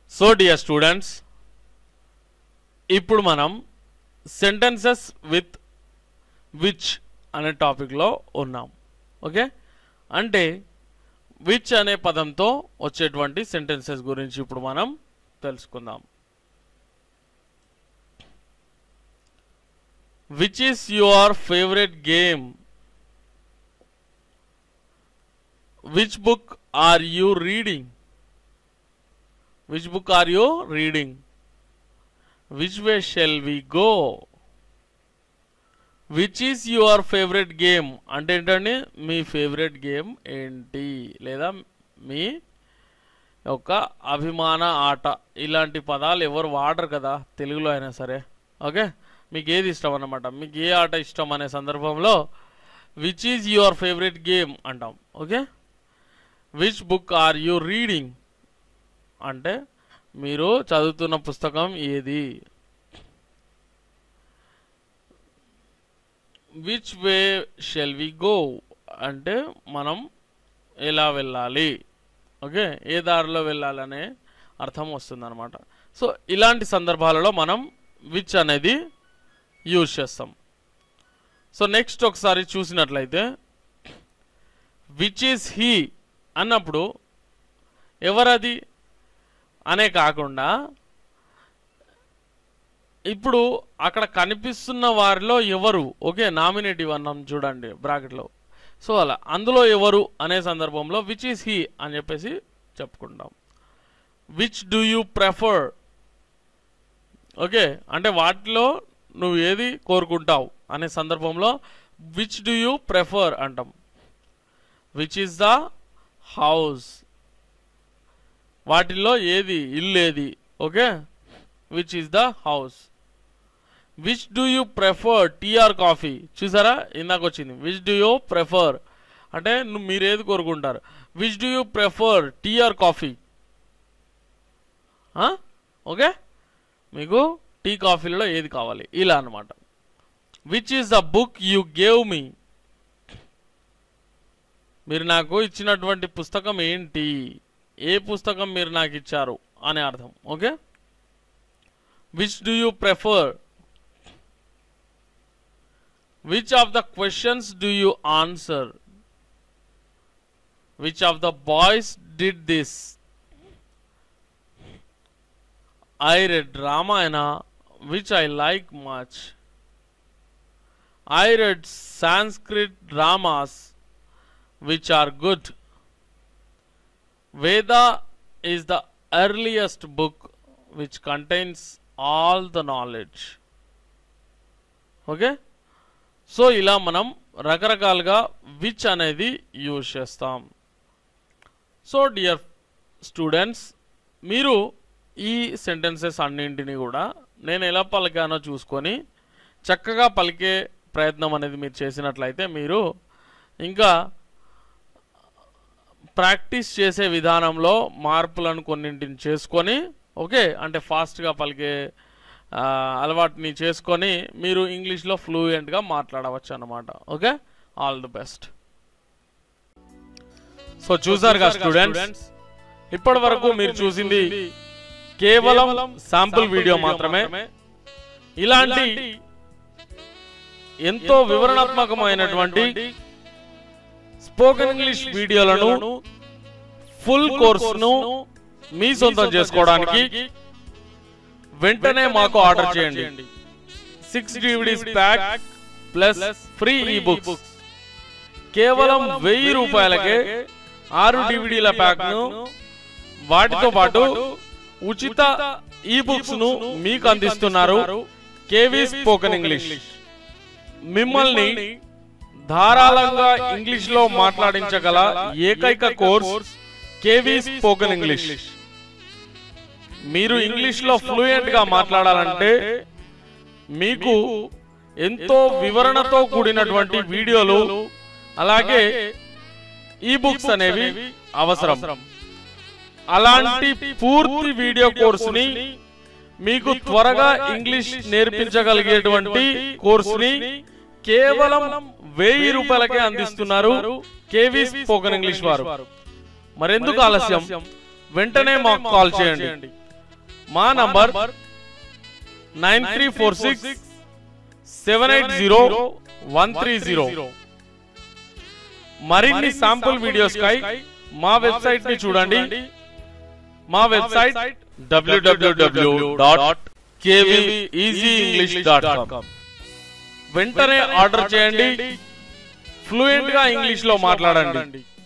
So dear students ఇప్పుడు మనం sentences with which అనే టాపిక్లో ఉన్నాం ఓకే అంటే విచ్ అనే పదంతో వచ్చేటువంటి సెంటెన్సెస్ గురించి ఇప్పుడు మనం తెలుసుకుందాం which is your favourite game which book are you reading which book are you reading which way shall we go which is your favourite game అంటే ఏంటండి మీ ఫేవరెట్ గేమ్ ఏంటి లేదా మీ యొక్క అభిమాన ఆట ఇలాంటి పదాలు ఎవరు వాడరు కదా తెలుగులో అయినా సరే ఓకే మీకు ఏది ఇష్టం అన్నమాట మీకు ఏ ఆట ఇష్టం అనే సందర్భంలో which is your favourite game అంటాం okay which book are you reading అంటే మీరు చదువుతున్న పుస్తకం ఏది which way shall we go అంటే మనం ఎలా వెళ్ళాలి ఓకే ఏ దారిలో వెళ్ళాలనే అర్థం వస్తుందన్నమాట సో ఇలాంటి సందర్భాలలో మనం విచ్ అనేది యూజ్ చేస్తాం సో నెక్స్ట్ ఒకసారి చూసినట్లయితే విచ్ ఈస్ హీ అన్నప్పుడు ఎవరది అనే కాకుండా ఇప్పుడు అక్కడ కనిపిస్తున్న వారిలో ఎవరు ఓకే నామినేటివ్ అన్నాం చూడండి బ్రాకెట్లో సో అలా అందులో ఎవరు అనే సందర్భంలో విచ్ ఈస్ హీ అని చెప్పేసి చెప్పుకుంటాం which do you prefer okay అంటే వాటిలో నువ్వు ఏది కోరుకుంటావు అనే సందర్భంలో విచ్ డూ యూ ప్రెఫర్ అంటాం విచ్ ఈస్ ద హౌస్ వాటిల్లో ఏది ఇల్లు ఏది okay which is the house which do you prefer tea or coffee చూసారా ఇందాక వచ్చింది విచ్ డూ యూ ప్రెఫర్ అంటే నువ్వు మీరు ఏది కోరుకుంటారు which do you prefer tea or coffee okay మీకు టీ కాఫీలలో ఏది కావాలి ఇలా అనమాట which is the book you gave me మీరు నాకు ఇచ్చినటువంటి పుస్తకం ఏంటి ఏ పుస్తకం మీరు నాకు ఇచ్చారు అనే అర్థం okay which do you prefer which of the questions do you answer which of the boys did this I read Ramayana which I like much I read Sanskrit dramas which are good. Veda is the earliest book which contains all the knowledge. Okay so ఇలా మనం రకరకాలుగా which అనేది use చేస్తాం so dear students మీరు ఈ sentences అన్నింటినీ కూడా నేను ఎలా పలికానో చూసుకొని చక్కగా పలికే ప్రయత్నం అనేది మీరు చేసినట్లయితే మీరు ఇంకా ప్రాక్టీస్ చేసే విధానంలో మార్పులను కొన్నింటిని చేసుకొని ఓకే అంటే ఫాస్ట్గా పలికే ఆ, అలవాటుని చేసుకొని మీరు ఇంగ్లీష్లో ఫ్లూయెంట్గా మాట్లాడవచ్చు అన్నమాట okay all the best so చూసారుగా స్టూడెంట్స్ ఇప్పటి వరకు మీరు చూసింది కేవలం శాంపుల్ వీడియో మాత్రమే ఇలాంటి ఎంతో వివరణాత్మకమైనటువంటి స్పోకెన్ ఇంగ్లీష్ వీడియోలను ఫుల్ కోర్సును మీ సొంతం చేసుకోవడానికి వెంటనే మాకు ఆర్డర్ చేయండి six DVDs pack plus free e books కేవలం వెయ్యి రూపాయలకే ఆరు డివిడీల ప్యాక్ ను వాటితో పాటు ఉచిత ఈ బుక్స్ ను మీకు అందిస్తున్నారు కేవీ స్పోకెన్ ఇంగ్లీష్ మిమ్మల్ని ధారాళంగా ఇంగ్లీష్ లో మాట్లాడించగల ఏకైక కోర్స్ కేవీ స్పోకెన్ ఇంగ్లీష్ మీరు ఇంగ్లీష్ లో ఫ్లూయెంట్ గా మాట్లాడాలంటే మీకు ఎంతో వివరణతో కూడినటువంటి వీడియోలు అలాగే ఈ బుక్స్ అనేవి అవసరం అలాంటి పూర్తి వీడియో కోర్సుని మీకు త్వరగా ఇంగ్లీష్ నేర్పించగలిగేటువంటి కోర్సుని కేవలం వెయ్యి రూపాయలకే అందిస్తున్నారు కేవీ స్పోకెన్ ఇంగ్లీష్ వారు మరెందుకు ఆలస్యం వెంటనే మాకు కాల్ చేయండి మా number nine three four six seven eight zero one three zero మరిన్ని శాంపుల్ వీడియోస్ కై మా వెబ్సైట్ ని చూడండి మా website WWW dot dot com వెంటనే ఆర్డర్ చేయండి ఫ్లూయెంట్ గా ఇంగ్లీష్ లో మాట్లాడండి